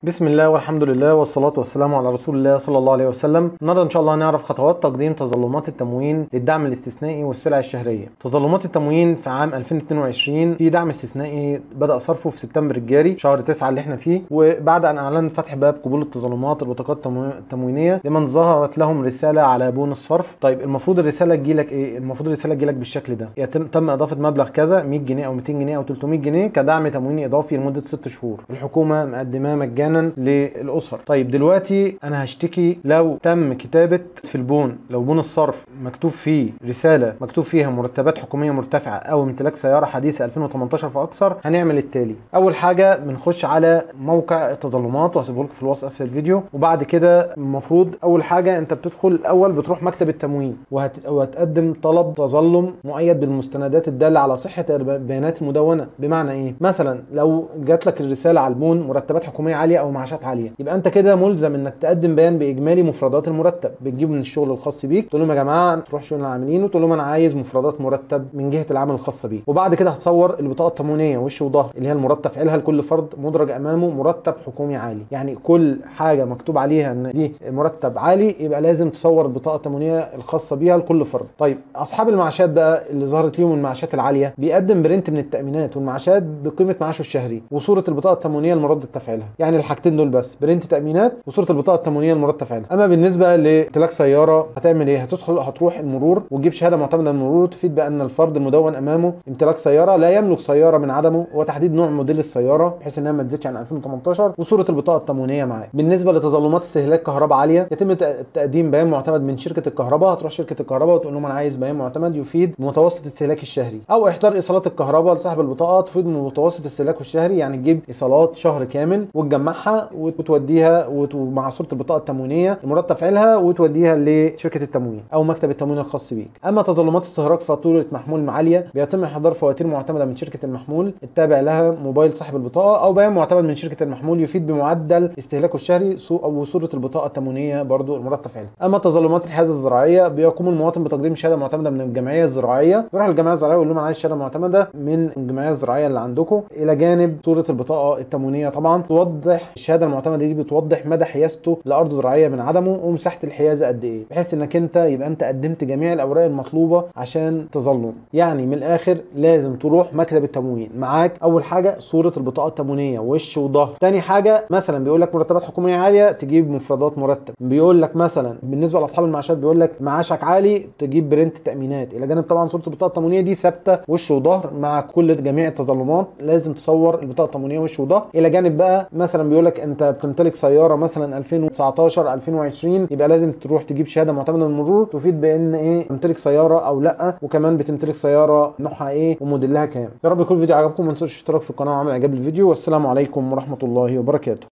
بسم الله والحمد لله والصلاة والسلام على رسول الله صلى الله عليه وسلم النهارده ان شاء الله هنعرف خطوات تقديم تظلمات التموين للدعم الاستثنائي والسلع الشهرية تظلمات التموين في عام 2022 في دعم استثنائي بدأ صرفه في سبتمبر الجاري شهر 9 اللي احنا فيه وبعد ان اعلن فتح باب قبول التظلمات البطاقات التمو- التموينية لمن ظهرت لهم رسالة على بون الصرف طيب المفروض الرسالة تجيلك ايه المفروض الرسالة تجيلك بالشكل ده يتم تم اضافة مبلغ كذا 100 جنيه او 200 جنيه او 300 جنيه كدعم تمويني اضافي لمدة 6 شهور الحكومة مقدماه مجانا للاسر طيب دلوقتي انا هشتكي لو تم كتابه في البون لو بون الصرف مكتوب فيه رساله مكتوب فيها مرتبات حكوميه مرتفعه او امتلاك سياره حديثه 2018 فاكثر هنعمل التالي اول حاجه بنخش على موقع التظلمات وهسيبه لكم في الوصف اسفل الفيديو وبعد كده المفروض اول حاجه انت بتدخل الاول بتروح مكتب التموين وهت... وهتقدم طلب تظلم مؤيد بالمستندات الداله على صحه البيانات المدونه بمعنى ايه مثلا لو جات لك الرساله على البون مرتبات حكوميه عاليه او معاشات عاليه يبقى انت كده ملزم انك تقدم بيان باجمالي مفردات المرتب بتجيبه من الشغل الخاص بيك تقول لهم يا جماعه تروح شؤون العاملين وتقول لهم انا عايز مفردات مرتب من جهه العمل الخاصه بيك وبعد كده هتصور البطاقه التموينيه وش وظهر اللي هي المرتب فعلها لكل فرد مدرج امامه مرتب حكومي عالي يعني كل حاجه مكتوب عليها ان دي مرتب عالي يبقى لازم تصور البطاقه التموينيه الخاصه بيها لكل فرد طيب اصحاب المعاشات بقى اللي ظهرت ليهم المعاشات العاليه بيقدم برنت من التامينات والمعاشات بقيمه معاشه الشهري وصوره البطاقه التموينيه المرد تفعيلها يعني الحاجتين دول بس برنت تامينات وصوره البطاقه التموينيه المرد تفعيلها اما بالنسبه لامتلاك سياره هتعمل ايه هتدخل هتروح المرور وتجيب شهاده معتمده من المرور تفيد بان الفرد المدون امامه امتلاك سياره لا يملك سياره من عدمه وتحديد نوع موديل السياره بحيث انها ما تزيدش عن 2018 وصوره البطاقه التموينيه معاه بالنسبه لتظلمات استهلاك كهرباء عاليه يتم تق- تقديم بيان معتمد من شركه الكهرباء هتروح شركه الكهرباء وتقول لهم انا عايز بيان معتمد يفيد بمتوسط استهلاك الشهري او احضار ايصالات الكهرباء لصاحب البطاقه تفيد بمتوسط استهلاكه الشهري يعني تجيب ايصالات شهر كامل وتجمعها وتوديها وت- مع صوره البطاقه التموينيه المرتب فعلها وتوديها لشركه التموين او مكتب التموين الخاص بيك اما تظلمات استهراق فاتوره محمول عاليه بيتم احضار فواتير معتمده من شركه المحمول التابع لها موبايل صاحب البطاقه او بيان معتمد من شركه المحمول يفيد بمعدل استهلاكه الشهري سو- او صوره البطاقه التموينيه برضو المرتب فعلها اما تظلمات الحيازه الزراعيه بيقوم المواطن بتقديم شهاده معتمده من الجمعيه الزراعيه يروح الجمعيه الزراعيه ويقول لهم انا عايز شهاده معتمده من الجمعيه الزراعيه اللي عندكم الى جانب صوره البطاقه التموينيه طبعا توضح الشهاده المعتمده دي بتوضح مدى حيازته لارض زراعيه من عدمه ومساحه الحيازه قد ايه بحيث انك انت يبقى انت قدمت جميع الاوراق المطلوبه عشان تظلم يعني من الاخر لازم تروح مكتب التموين معاك اول حاجه صوره البطاقه التموينيه وش وظهر تاني حاجه مثلا بيقول لك مرتبات حكوميه عاليه تجيب مفردات مرتب بيقول لك مثلا بالنسبه لاصحاب المعاشات بيقول لك معاشك عالي تجيب برنت تامينات الى جانب طبعا صوره البطاقه التموينيه دي ثابته وش وظهر مع كل جميع التظلمات لازم تصور البطاقه التموينيه وش وظهر الى جانب بقى مثلا بيقول لك انت بتمتلك سياره مثلا 2019 2020 يبقى لازم تروح تجيب شهاده معتمده من المرور تفيد بان ايه تمتلك سياره او لا وكمان بتمتلك سياره نوعها ايه وموديلها كام يا رب يكون الفيديو عجبكم ما تنسوش الاشتراك في القناه وعمل اعجاب للفيديو والسلام عليكم ورحمه الله وبركاته